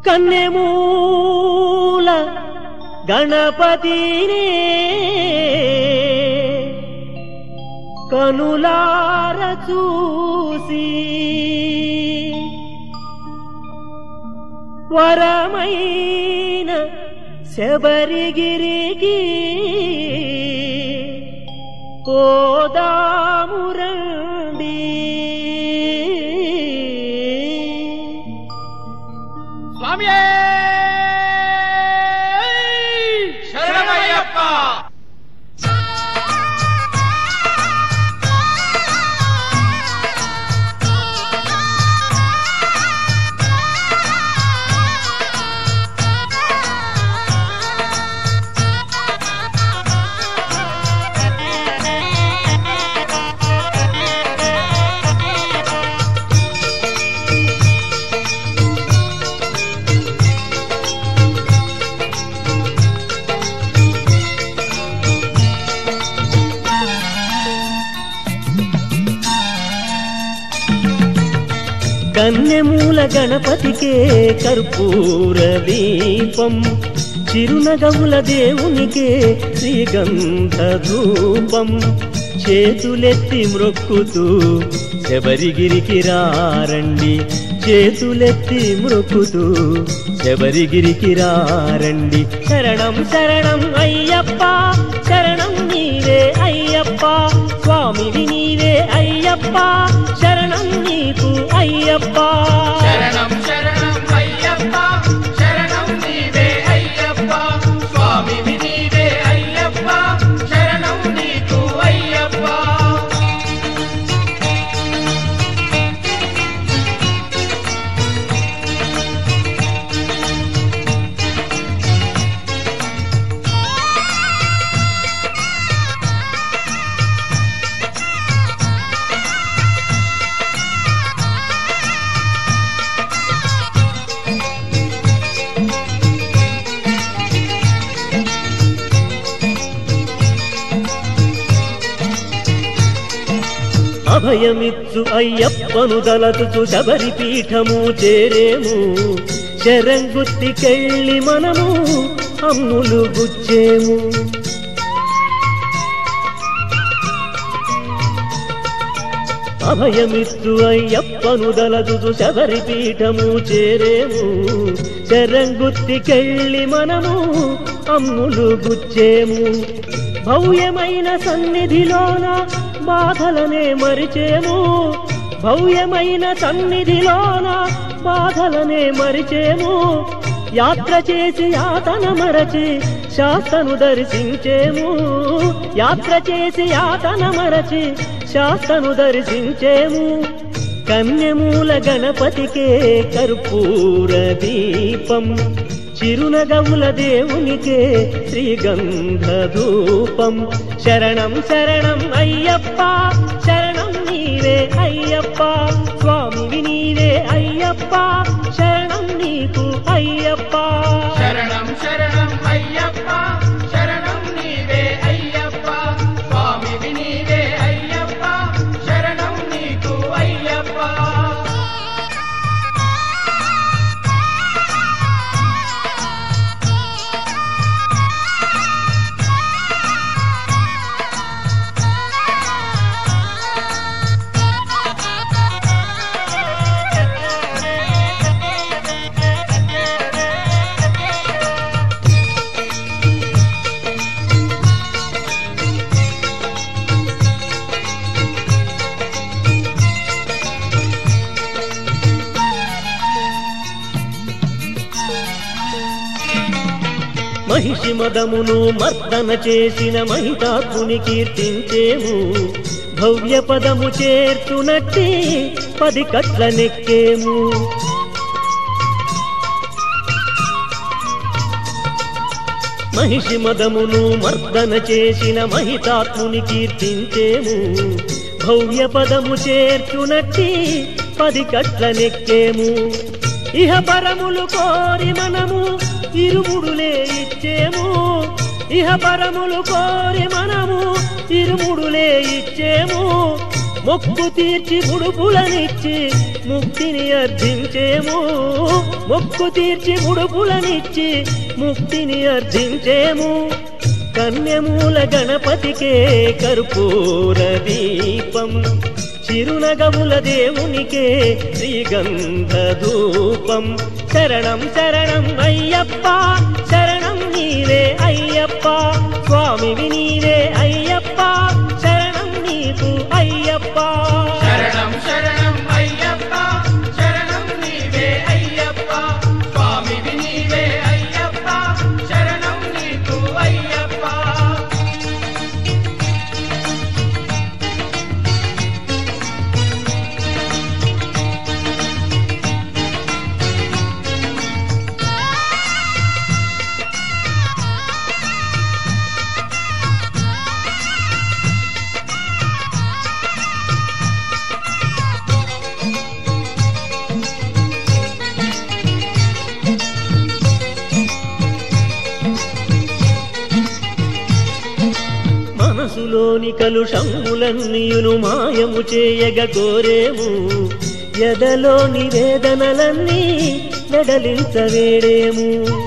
కన్నెమూల గణపతినే కనులార చూసి వరమైన శబరిగిరికి కోదామురండి స్వామి శరణమయ్యప్ప కన్నెమూల గణపతికే కర్పూర దీపం చిరునగముల దేవునికే శ్రీగంధ ధూపం చేతులెత్తి మ్రొక్కుతూ శబరిగిరికి రారండి చేతులెత్తి మ్రొక్కుతూ శబరిగిరికి రారండి శరణం శరణం అయ్యప్ప శరణం నీవే అయ్యప్ప స్వామివి నీవే అయ్యప్ప శరణం నీకు అయ్యప్ప శరణం శరణం అయ్యప్ప శరణం నీవే అయ్యప్ప స్వామి నీవే అయ్యప్ప శరణం నీకు అయ్యప్ప అభయమిచ్చు అయ్యప్పను దలతుచు శబరి పీఠము చేరేము శరంగుత్తికెళ్ళి మనము అమ్ములు గుచ్చేము అభయమిచ్చు అయ్యప్పను దలతుచు శబరి పీఠము చేరేము శరంగుత్తికెళ్ళి మనము అమ్ములు గుచ్చేము భవ్యమైన సన్నిధిలోన బాధలనే మరిచేము భవ్యమైన సన్నిధిలోన బాధలనే మరిచేము యాత్ర చేసి యాతన మరచి శాస్తను దర్శించేము యాత్ర చేసి యాతన మరచి శాస్తను దర్శించేము కన్యమూల గణపతికే కర్పూర దీపం చిరునగముల దేవునికే శ్రీగంధ ధూపం శరణం శరణం అయ్యప్ప శరణం నీవే అయ్యప్ప స్వామివి నీవే అయ్యప్ప శరణం నీకు అయ్యప్ప శరణం శరణం అయ్యప్ప శరణం నీవే అయ్యప్ప స్వామి నీవే అయ్యప్ప శరణం నీకు అయ్యప్ప మహిషి మదమును మర్దన చేసిన మహితాత్ముని కీర్తించేము భవ్య పదము చేర్చునట్టి పది కట్ల నెక్కేము మహిషి మదమును మర్దన చేసిన మహితాత్ముని కీర్తించేము భవ్య పదము చేర్చునట్టి పది కట్ల నెక్కేము ఇహ పరములు కోరి మనము ఇరుముడులే ఇచ్చేము ఇహ పరములు కోరి మనము ఇరుముడులే ఇచ్చేము మొక్కు తీర్చి ముడుపులనిచ్చి ముక్తిని అర్థించేము మొక్కు తీర్చి ముడుపులనిచ్చి ముక్తిని అర్థించేము కన్యమూల గణపతికే కర్పూర దీపం చిరునగముల దేవునికే శ్రీగంధ ధూపం శరణం శరణం అయ్యప్ప శరణం నీవే అయ్యప్ప స్వామివి నీవే అయ్యప్ప శరణం నీకు అయ్యప్ప శరణం శరణం అయ్యప్ప శరణం నీవే అయ్యప్ప స్వామివి నీవే అయ్యప్ప శరణం నీకు అయ్యప్ప మనసులోని కలుషములన్నీయును మాయము చేయగ కోరేము ఎదలోని వేదనలన్నీ వెడలించవేడేము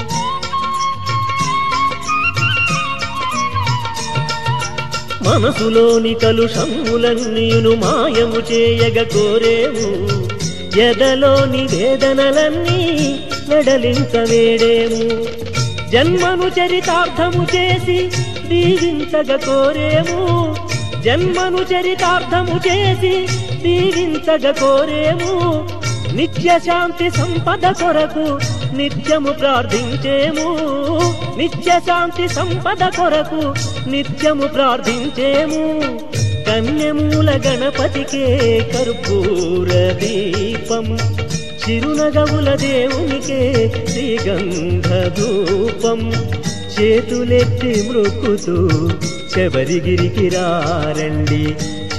మనసులోని కలుషములన్నీయును మాయము చేయగ కోరేము ఎదలోని వేదనలన్నీ వెడలించవేడేము జన్మను చరితార్థము చేసి దీవించగ కోరేము జన్మను చరితార్థము చేసి దీవించగ కోరేము నిత్య శాంతి సంపద కొరకు నిత్యము ప్రార్థించేము నిత్య శాంతి సంపద కొరకు నిత్యము ప్రార్థించేము కన్యమూల గణపతికే కర్పూర దీపం చిరునగవుల దేవునికే శ్రీగంధ ధూపం చేతులెత్తి మృక్కుతూ శబరిగిరికి రారండి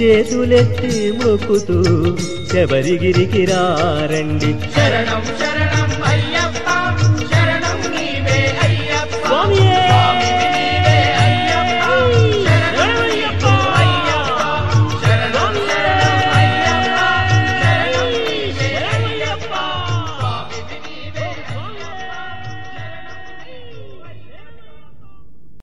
చేతులెత్తి మృక్కుతూ శబరిగిరికి రారండి శరణం శరణం